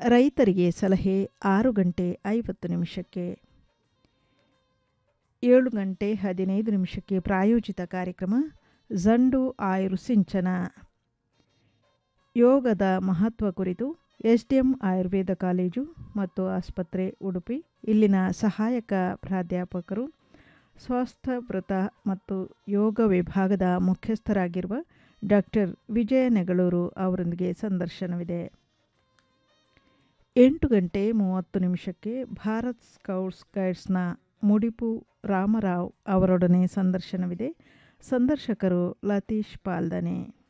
ರೈತರಿಗೆ ಸಲಹೆ ಆರು ಗಂಟೆ ಐವತ್ತು ನಿಮಿಷಕ್ಕೆ ಏಳು ಗಂಟೆ ಹದಿನೈದು ನಿಮಿಷಕ್ಕೆ ಪ್ರಾಯೋಜಿತ ಕಾರ್ಯಕ್ರಮ ಜಂಡು ಆಯುರ್ ಸಿಂಚನ ಯೋಗದ ಮಹತ್ವ ಕುರಿತು S D M Ayurveda college ಮತ್ತು ಆಸ್ಪತ್ರೆ ಉಡುಪಿ ಇಲ್ಲಿನ ಸಹಾಯಕ ಪ್ರಾಧ್ಯಾಪಕರು ಸ್ವಾಸ್ಥ್ಯವೃತ ಮತ್ತು ಯೋಗ ವಿಭಾಗದ ಮುಖ್ಯಸ್ಥರಾಗಿರುವ ಡಾಕ್ಟರ್ ವಿಜಯ ನೆಗಳೂರು ಅವರೊಂದಿಗೆ ಸಂದರ್ಶನವಿದೆ ಎಂಟು ಗಂಟೆ ಮೂವತ್ತು ನಿಮಿಷಕ್ಕೆ ಭಾರತ್ ಸ್ಕೌಟ್ಸ್ ಗೈಡ್ಸ್ನ ಮುಡಿಪು ರಾಮರಾವ್ ಅವರೊಡನೆ ಸಂದರ್ಶನವಿದೆ ಸಂದರ್ಶಕರು ಲತೀಶ್ ಪಾಲ್ದನೆ